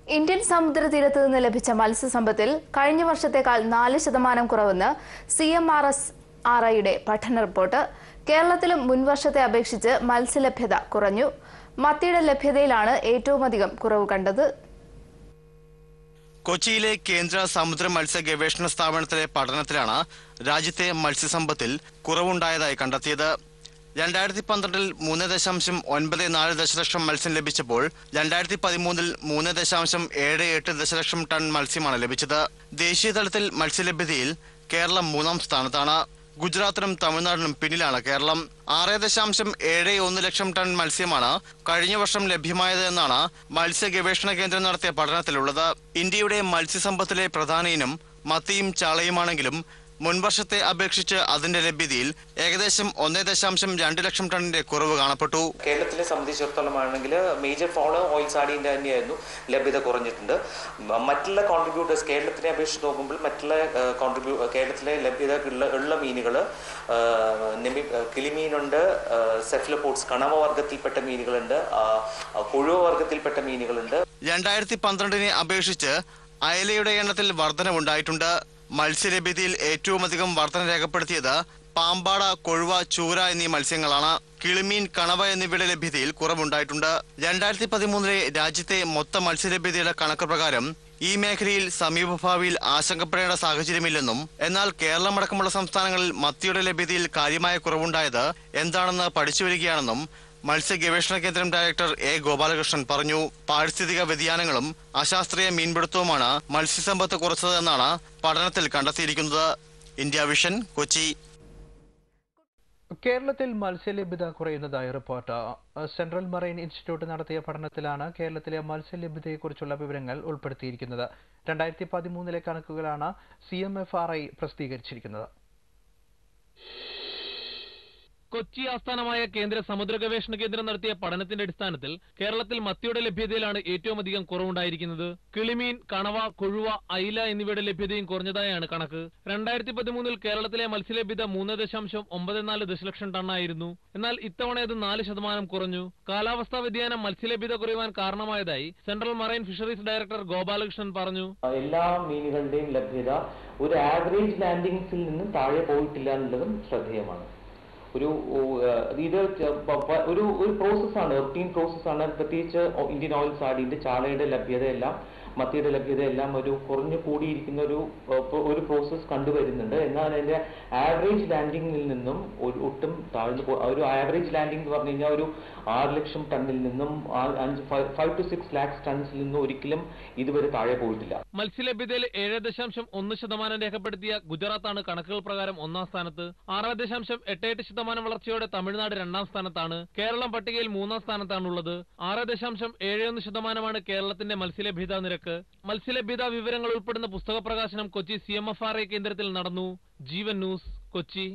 Indian സമുദ്രതീരത്ത് നിന്ന് ലഭിച്ച മത്സ്യസമ്പത്തിൽ കഴിഞ്ഞ വർഷത്തേക്കാൾ നാല് ശതമാനം കുറവെന്ന് C M R S R ഐയുടെ പഠന റിപ്പോർട്ട് കേരളത്തിലും മുൻവർഷത്തെ അപേക്ഷിച്ച് മത്സ്യലഭ്യത കുറഞ്ഞു മത്തിയുടെ ലഭ്യതയിലാണ് ഏറ്റവുമധികം കുറവ് കണ്ടത് കൊച്ചിയിലെ കേന്ദ്ര സമുദ്ര മത്സ്യ ഗവേഷണ സ്ഥാപനത്തിലെ പഠനത്തിലാണ് രാജ്യത്തെ മത്സ്യസമ്പത്തിൽ കുറവുണ്ടായതായി കണ്ടെത്തിയത് രണ്ടായിരത്തി പന്ത്രണ്ടിൽ മൂന്ന് ദശാംശം ഒൻപത് നാല് ദശലക്ഷം മത്സ്യം ലഭിച്ചപ്പോൾ രണ്ടായിരത്തി പതിമൂന്നിൽ മൂന്ന് ദശാംശം ഏഴ് എട്ട് ദശലക്ഷം ടൺ മത്സ്യമാണ് ലഭിച്ചത് ദേശീയ തലത്തിൽ മത്സ്യലഭ്യതയിൽ കേരളം മൂന്നാം സ്ഥാനത്താണ് ഗുജറാത്തിനും തമിഴ്നാടിനും പിന്നിലാണ് കേരളം ആറ് ദശാംശം ഏഴ് ഒന്ന് ലക്ഷം ടൺ മത്സ്യമാണ് കഴിഞ്ഞ വർഷം ലഭ്യമായത് എന്നാണ് മത്സ്യ ഗവേഷണ കേന്ദ്രം നടത്തിയ പഠനത്തിലുള്ളത് ഇന്ത്യയുടെ മത്സ്യസമ്പത്തിലെ പ്രധാന ഇനം മത്തിയും ചാളയുമാണെങ്കിലും മുൻവർഷത്തെ അപേക്ഷിച്ച് അതിന്റെ ലഭ്യതയിൽ ഏകദേശം ഒന്നേ ദശാംശം രണ്ട് ലക്ഷം ടണ്ണിന്റെ കുറവ് കാണപ്പെട്ടു കേരളത്തിനെ സംബന്ധിച്ചിടത്തോളമാണെങ്കിൽ മേജർ ഫോളോ ഓയിൽ സാഡിൻ്റെ തന്നെയായിരുന്നു ലഭ്യത കുറഞ്ഞിട്ടുണ്ട് മ- മറ്റുള്ള കോൺട്രിബ്യൂട്ടേഴ്സ് കേരളത്തിനെ അപേക്ഷിച്ച് നോക്കുമ്പോൾ മറ്റുള്ള കോൺട്രിബ്യൂ കേരളത്തിലെ ലഭ്യത ഉള്ള ഉള്ള മീനുകൾ കിളിമീനുണ്ട് സെഫ്ലപോട്സ് കണവ വർഗത്തിൽപ്പെട്ട മീനുകളുണ്ട് ആ, ആ, കൊഴുവ വർഗത്തിൽപ്പെട്ട മീനുകളുണ്ട് രണ്ടായിരത്തി പന്ത്രണ്ടിനെ അപേക്ഷിച്ച് അയലയുടെ എണ്ണത്തിൽ വർധനവുണ്ടായിട്ടുണ്ട് മത്സ്യലഭ്യതയിൽ ഏറ്റവുമധികം വർധന രേഖപ്പെടുത്തിയത് പാമ്പാട കൊഴുവ ചൂര എന്നീ മത്സ്യങ്ങളാണ് കിളിമീൻ കണവ എന്നിവയുടെ ലഭ്യതയിൽ കുറവുണ്ടായിട്ടുണ്ട് രണ്ടായിരത്തി പതിമൂന്നിലെ രാജ്യത്തെ മൊത്തം മത്സ്യലഭ്യതയുടെ കണക്ക് പ്രകാരം ഈ മേഖലയിൽ സമീപഭാവിയിൽ ആശങ്കപ്പെടേണ്ട സാഹചര്യമില്ലെന്നും എന്നാൽ കേരളമടക്കമുള്ള സംസ്ഥാനങ്ങളിൽ മത്തിയുടെ ലഭ്യതയിൽ കാര്യമായ കുറവുണ്ടായത് എന്താണെന്ന് പഠിച്ചുവരികയാണെന്നും മത്സ്യ ഗവേഷണ കേന്ദ്രം ഡയറക്ടർ എ ഗോപാലകൃഷ്ണൻ പറഞ്ഞു പാരിസ്ഥിതിക വ്യതിയാനങ്ങളും അശാസ്ത്രീയ മീൻപിടുത്തവുമാണ് മത്സ്യസമ്പത്ത് കുറച്ചതെന്നാണ് പഠനത്തിൽ കണ്ടെത്തിയിരിക്കുന്നത് ഇന്ത്യ വിഷൻ കൊച്ചി കേരളത്തിൽ മത്സ്യലഭ്യത കുറയുന്നതായി റിപ്പോർട്ട് സെൻട്രൽ മറൈൻ ഇൻസ്റ്റിറ്റ്യൂട്ട് നടത്തിയ പഠനത്തിലാണ് കേരളത്തിലെ മത്സ്യലഭ്യതയെക്കുറിച്ചുള്ള വിവരങ്ങൾ ഉൾപ്പെടുത്തിയിരിക്കുന്നത് രണ്ടായിരത്തി പതിമൂന്നിലെ കണക്കുകളാണ് C M F R I പ്രസിദ്ധീകരിച്ചിരിക്കുന്നത് കൊച്ചി ആസ്ഥാനമായ കേന്ദ്ര സമുദ്ര ഗവേഷണ കേന്ദ്രം നടത്തിയ പഠനത്തിന്റെ അടിസ്ഥാനത്തിൽ കേരളത്തിൽ മത്തിയുടെ ലഭ്യതയിലാണ് ഏറ്റവും അധികം കുറവുണ്ടായിരിക്കുന്നത് കിളിമീൻ കണവ കൊഴുവ അയില എന്നിവയുടെ ലഭ്യതയും കുറഞ്ഞതായാണ് കണക്ക് രണ്ടായിരത്തി പതിമൂന്നിൽ കേരളത്തിലെ മത്സ്യലഭ്യത മൂന്ന് ദശാംശം ഒമ്പത് നാല് ദശലക്ഷം ടണ്ണായിരുന്നു എന്നാൽ ഇത്തവണ അത് നാല് ശതമാനം കുറഞ്ഞു കാലാവസ്ഥാ വ്യതിയാനം മത്സ്യലഭ്യത കുറയുവാൻ കാരണമായതായി central marine fisheries director Gopalakrishnan പറഞ്ഞു എല്ലാ മീനുകളുടെയും ലഭ്യത ഒരു ആവറേജ് ലാൻഡിങ്സിൽ നിന്നും താഴെ പോയിട്ടില്ല എന്നുള്ളതും ശ്രദ്ധേയമാണ് ഒരു ഓ, ഏഹ്, ഇത് ച- പ- പ- ഒരു ഒരു പ്രോസസ്സാണ് റുട്ടീൻ പ്രോസസ്സാണ് പ്രത്യേകിച്ച് ഒ- ഇന്ത്യൻ ഓയിൽ സാഡിന്റെ ചാളയുടെ ലഭ്യതയെല്ലാം മത്തിയുടെ ലഭ്യതയെല്ലാം ഒരു കുറഞ്ഞു കൂടിയിരിക്കുന്ന ഒരു ഏഹ്, പ്ര- ഒരു പ്രോസസ്സ് കണ്ടുവരുന്നുണ്ട് എന്നാൽ അതിന്റെ ആവറേജ് ലാൻഡിങ്ങിൽ നിന്നും ഒരു ഒട്ടും താഴ്ന്നു പോ ഒരു ആവറേജ് ലാൻഡിംഗ് എന്ന് പറഞ്ഞു കഴിഞ്ഞാൽ ഒരു ആറ് ലക്ഷം ടണ്ണിൽ നിന്നും ആ- അഞ്ച് ഫൈവ് ടു സിക്സ് ലാക്സ് ടൺസിൽ നിന്നും ഒരിക്കലും ഇതുവരെ താഴെ പോയിട്ടില്ല മത്സ്യലഭ്യതയിൽ ഏഴ് ദശാംശം ഒന്ന് ശതമാനം രേഖപ്പെടുത്തിയ ഗുജറാത്താണ് കണക്കുകൾ പ്രകാരം ഒന്നാം സ്ഥാനത്ത് ആറ് ദശാംശം എട്ട് എട്ട് ശതമാനം വളർച്ചയോടെ തമിഴ്നാട് രണ്ടാം സ്ഥാനത്താണ് കേരളം പട്ടികയിൽ മൂന്നാം സ്ഥാനത്താണുള്ളത് ആറ് ദശാംശം ഏഴ് ഒന്ന് ശതമാനമാണ് കേരളത്തിന്റെ മത്സ്യലഭ്യതാ നിരക്ക് മത്സ്യലഭ്യതാ വിവരങ്ങൾ ഉൾപ്പെടുന്ന പുസ്തക പ്രകാശനം Kochi C M F R I കേന്ദ്രത്തിൽ നടന്നു ജീവൻ ന്യൂസ് കൊച്ചി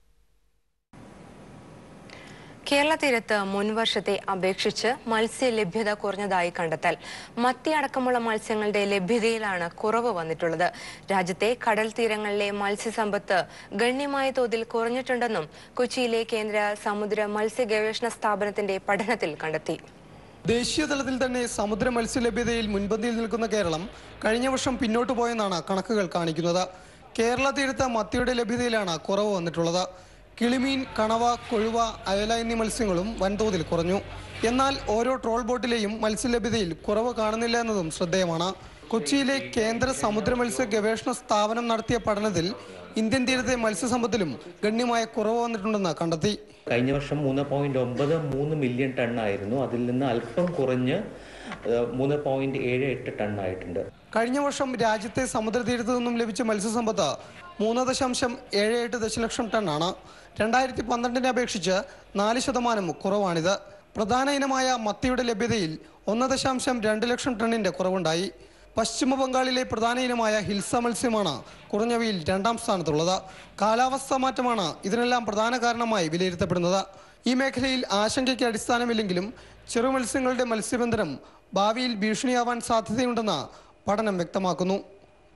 കേരള തീരത്ത് മുൻവർഷത്തെ അപേക്ഷിച്ച് മത്സ്യലഭ്യത കുറഞ്ഞതായി കണ്ടെത്തൽ മത്തി അടക്കമുള്ള മത്സ്യങ്ങളുടെ ലഭ്യതയിലാണ് കുറവ് വന്നിട്ടുള്ളത് രാജ്യത്തെ കടൽ തീരങ്ങളിലെ മത്സ്യസമ്പത്ത് ഗണ്യമായ തോതിൽ കുറഞ്ഞിട്ടുണ്ടെന്നും കൊച്ചിയിലെ കേന്ദ്ര സമുദ്ര മത്സ്യ ഗവേഷണ സ്ഥാപനത്തിന്റെ പഠനത്തിൽ കണ്ടെത്തി ദേശീയ തലത്തിൽ തന്നെ സമുദ്ര മത്സ്യലഭ്യതയിൽ മുൻപന്തിയിൽ നിൽക്കുന്ന കേരളം കഴിഞ്ഞ വർഷം പിന്നോട്ട് പോയെന്നാണ് കണക്കുകൾ കാണിക്കുന്നത് കേരള തീരത്ത് മത്തിയുടെ ലഭ്യതയിലാണ് കുറവ് വന്നിട്ടുള്ളത് കിളിമീൻ കണവ കൊഴുവ അയല എന്നീ മത്സ്യങ്ങളും വൻതോതിൽ കുറഞ്ഞു എന്നാൽ ഓരോ ട്രോൾ ബോട്ടിലെയും മത്സ്യലഭ്യതയിൽ കുറവ് കാണുന്നില്ല എന്നതും ശ്രദ്ധേയമാണ് കൊച്ചിയിലെ കേന്ദ്ര സമുദ്ര മത്സ്യ ഗവേഷണ സ്ഥാപനം നടത്തിയ പഠനത്തിൽ ഇന്ത്യൻ തീരത്തെ മത്സ്യസമ്പത്തിലും ഗണ്യമായ കുറവ് വന്നിട്ടുണ്ടെന്ന് കണ്ടെത്തി കഴിഞ്ഞ വർഷം മൂന്ന് പോയിന്റ് ഒമ്പത് മൂന്ന് മില്യൺ ടൺ ആയിരുന്നു അതിൽ നിന്ന് അല്പം കുറഞ്ഞ് ഏഹ്, മൂന്ന് പോയിന്റ് ഏഴ് എട്ട് ടൺ ആയിട്ടുണ്ട് കഴിഞ്ഞ വർഷം രാജ്യത്തെ സമുദ്രതീരത്തു നിന്നും ലഭിച്ച മത്സ്യസമ്പത്ത് മൂന്ന് ദശാംശം ഏഴ് എട്ട് ദശലക്ഷം ടണ്ണാണ് രണ്ടായിരത്തി പന്ത്രണ്ടിനെ അപേക്ഷിച്ച് നാല് ശതമാനം കുറവാണിത് പ്രധാന ഇനമായ മത്തിയുടെ ലഭ്യതയിൽ ഒന്ന് ദശാംശം രണ്ട് ലക്ഷം ടണ്ണിന്റെ കുറവുണ്ടായി പശ്ചിമ ബംഗാളിലെ പ്രധാന ഇനമായ ഹിൽസ മത്സ്യമാണ് കുറഞ്ഞവയിൽ രണ്ടാം സ്ഥാനത്തുള്ളത് കാലാവസ്ഥാ മാറ്റമാണ് ഇതിനെല്ലാം പ്രധാന കാരണമായി വിലയിരുത്തപ്പെടുന്നത് ഈ മേഖലയിൽ ആശങ്കയ്ക്ക് അടിസ്ഥാനമില്ലെങ്കിലും ചെറു മത്സ്യങ്ങളുടെ മത്സ്യബന്ധനം ഭാവിയിൽ ഭീഷണിയാവാൻ സാധ്യതയുണ്ടെന്ന് പഠനം വ്യക്തമാക്കുന്നു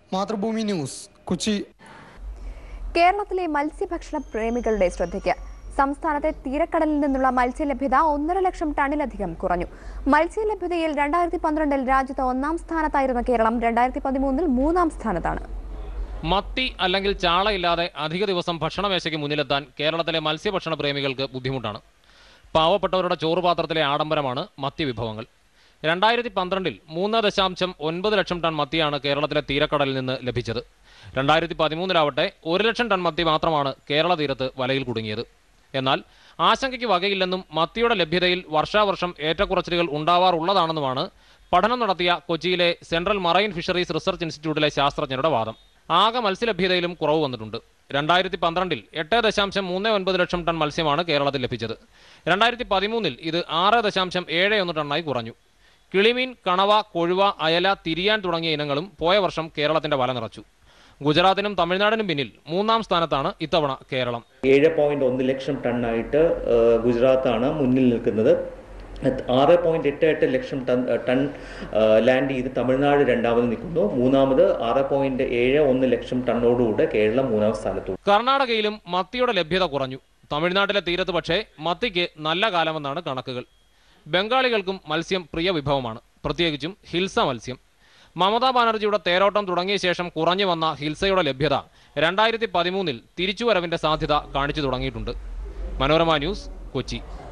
മാതൃഭൂമി ന്യൂസ് കൊച്ചി കേരളത്തിലെ മത്സ്യഭക്ഷണ പ്രേമികളുടെ ശ്രദ്ധയ്ക്ക് സംസ്ഥാനത്തെ തീരക്കടലിൽ നിന്നുള്ള മത്സ്യലഭ്യത ഒന്നര ലക്ഷം ടണ്ണിലധികം കുറഞ്ഞു മത്സ്യലഭ്യതയിൽ രണ്ടായിരത്തി പന്ത്രണ്ടിൽ രാജ്യത്ത് ഒന്നാം സ്ഥാനത്തായിരുന്ന കേരളം രണ്ടായിരത്തി പതിമൂന്നിൽ മൂന്നാം സ്ഥാനത്താണ് മത്തി അല്ലെങ്കിൽ ചാളയില്ലാതെ അധിക ദിവസം ഭക്ഷണമേശയ്ക്ക് മുന്നിലെത്താൻ കേരളത്തിലെ മത്സ്യഭക്ഷണ പ്രേമികൾക്ക് ബുദ്ധിമുട്ടാണ് പാവപ്പെട്ടവരുടെ ചോറുപാത്രത്തിലെ ആഡംബരമാണ് മത്തി വിഭവങ്ങൾ രണ്ടായിരത്തി പന്ത്രണ്ടിൽ മൂന്ന് ദശാംശം ഒൻപത് ലക്ഷം ടൺ മത്തിയാണ് കേരളത്തിലെ തീരക്കടലിൽ നിന്ന് ലഭിച്ചത് രണ്ടായിരത്തി പതിമൂന്നിലാവട്ടെ ഒരു ലക്ഷം ടൺ മത്തി മാത്രമാണ് കേരള തീരത്ത് വലയിൽ കുടുങ്ങിയത് എന്നാൽ ആശങ്കയ്ക്ക് വകയില്ലെന്നും മത്തിയുടെ ലഭ്യതയിൽ വർഷാവർഷം ഏറ്റക്കുറച്ചിലുകൾ ഉണ്ടാവാറുള്ളതാണെന്നുമാണ് പഠനം നടത്തിയ കൊച്ചിയിലെ സെൻട്രൽ മറൈൻ ഫിഷറീസ് റിസർച്ച് ഇൻസ്റ്റിറ്റ്യൂട്ടിലെ ശാസ്ത്രജ്ഞരുടെ വാദം ആകെ മത്സ്യലഭ്യതയിലും കുറവ് വന്നിട്ടുണ്ട് രണ്ടായിരത്തി പന്ത്രണ്ടിൽ എട്ട് ദശാംശം മൂന്ന് ഒൻപത് ലക്ഷം ടൺ മത്സ്യമാണ് കേരളത്തിൽ ലഭിച്ചത് രണ്ടായിരത്തി പതിമൂന്നിൽ ഇത് ആറ് ദശാംശം ഏഴ് ഒന്ന് ടണ്ണായി കുറഞ്ഞു കിളിമീൻ കണവ കൊഴുവ അയല തിരിയാൻ തുടങ്ങിയ ഇനങ്ങളും പോയ വർഷം കേരളത്തിന്റെ വല നിറച്ചു ഗുജറാത്തിനും തമിഴ്നാടിനും പിന്നിൽ മൂന്നാം സ്ഥാനത്താണ് ഇത്തവണ കേരളം ഏഴ് പോയിന്റ് ഒന്ന് ലക്ഷം ടണ്ണായിട്ട് ഏഹ്, ഗുജറാത്താണ് മുന്നിൽ നിൽക്കുന്നത് ആറ് പോയിന്റ് എട്ട് എട്ട് ലക്ഷം ടൺ ടൺ ഏഹ്, ലാൻഡ് ചെയ്ത് തമിഴ്നാട് രണ്ടാമത് നിൽക്കുന്നു മൂന്നാമത് ആറ് പോയിന്റ് ഏഴ് ഒന്ന് ലക്ഷം ടണ്ണോടുകൂടെ കേരളം മൂന്നാം സ്ഥാനത്തു കർണാടകയിലും മത്തിയുടെ ലഭ്യത കുറഞ്ഞു തമിഴ്നാട്ടിലെ തീരത്ത് പക്ഷേ മത്തിക്ക് നല്ല കാലമെന്നാണ് കണക്കുകൾ ബംഗാളികൾക്കും മത്സ്യം പ്രിയ വിഭവമാണ് പ്രത്യേകിച്ചും ഹിൽസ മത്സ്യം മമതാ ബാനർജിയുടെ തേരോട്ടം തുടങ്ങിയ ശേഷം കുറഞ്ഞു വന്ന ഹിൽസയുടെ ലഭ്യത രണ്ടായിരത്തി പതിമൂന്നിൽ തിരിച്ചുവരവിന്റെ സാധ്യത കാണിച്ചു തുടങ്ങിയിട്ടുണ്ട് മനോരമ ന്യൂസ് കൊച്ചി